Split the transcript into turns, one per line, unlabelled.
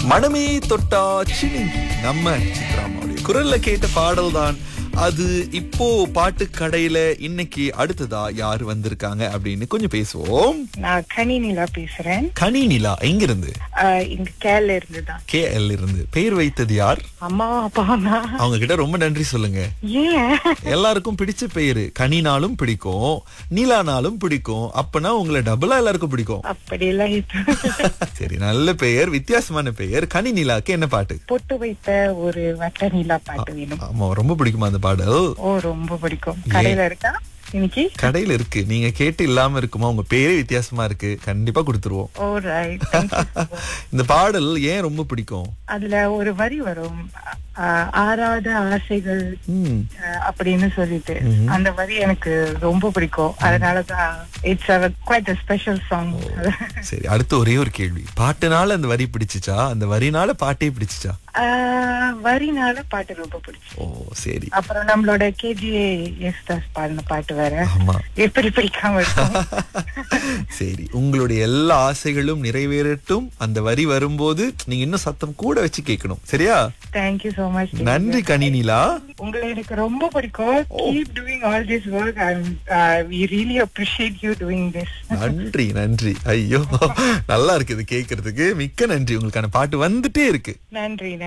மனமே தொட்டா சினிங்கி நம்ம சித்ராமாவுடைய குரல்ல கேட்ட பாடல் தான் அது இப்போ பாட்டு கடையில இன்னைக்கு அடுத்ததா யார் வந்திருக்காங்க அப்படின்னு கொஞ்சம் பேசுவோம்
நான் கணினிலா பேசுறேன்
கனி நிலா எங்க இருந்து
ஆஹ் இங்க கேரள இருந்து தான்
கே எல் இருந்து பெயர் வைத்தது யார்
அம்மா அப்பா தான்
அவங்க கிட்ட ரொம்ப நன்றி சொல்லுங்க
ஏன்
எல்லாருக்கும் பிடிச்ச பெயரு கனினாலும் பிடிக்கும் நீலானாலும் பிடிக்கும் அப்பனா உங்களை டபுளா எல்லாருக்கும் பிடிக்கும்
அப்படியெல்லாம் இது
சரி நல்ல பெயர் வித்தியாசமான பெயர் கனி நிலாக்கு என்ன பாட்டு
பொட்டு வைத்த ஒரு வட்ட நிலா பாட்டு வேணும்
ஆமா ரொம்ப பிடிக்குமா அந்த பாடல்
ஓ ரொம்ப பிடிக்கும் கடையில இருக்கா இன்னைக்கு
கடையில இருக்கு நீங்க கேட்டு இல்லாம இருக்குமா உங்க பேரே வித்தியாசமா இருக்கு கண்டிப்பா கொடுத்துருவோம்
ஓ ரைட்
இந்த பாடல் ஏன் ரொம்ப பிடிக்கும்
அதுல ஒரு வரி வரும் ஆஹ் ஆறாத ஆசைகள்
ம்,
ஆஹ் அப்படின்னு சொல்லிட்டு
ம்ஹும்.
அந்த வரி எனக்கு ரொம்ப பிடிக்கும் அதனாலதான் இட்ஸ் குவைட் ஸ்பெஷல் சாங்
சரி அடுத்து ஒரே ஒரு கேள்வி பாட்டுனால அந்த வரி பிடிச்சிச்சா அந்த வரினால பாட்டே பிடிச்சிச்சா
வரினால பாட்டு ரொம்ப பிடிச்சு
ஓ சரி
அப்புறம் நம்மளோட கேஜிஏ எஸ்தாஸ் பாடின பாட்டு வேற
ஆமா
எப்படி பிடிக்காம இருக்கும்
சரி உங்களுடைய எல்லா ஆசைகளும் நிறைவேறட்டும் அந்த வரி வரும்போது நீங்க இன்னும் சத்தம் கூட வச்சு கேட்கணும் சரியா
தேங்க்யூ சோ மச்
நன்றி கணினிலா
உங்களை எனக்கு ரொம்ப பிடிக்கும் keep doing all this work we really appreciate you doing this
நன்றி நன்றி ஐயோ நல்லா இருக்கு இது கேட்கறதுக்கு மிக்க நன்றி உங்களுக்கான பாட்டு வந்துட்டே இருக்கு
நன்றி நன்றி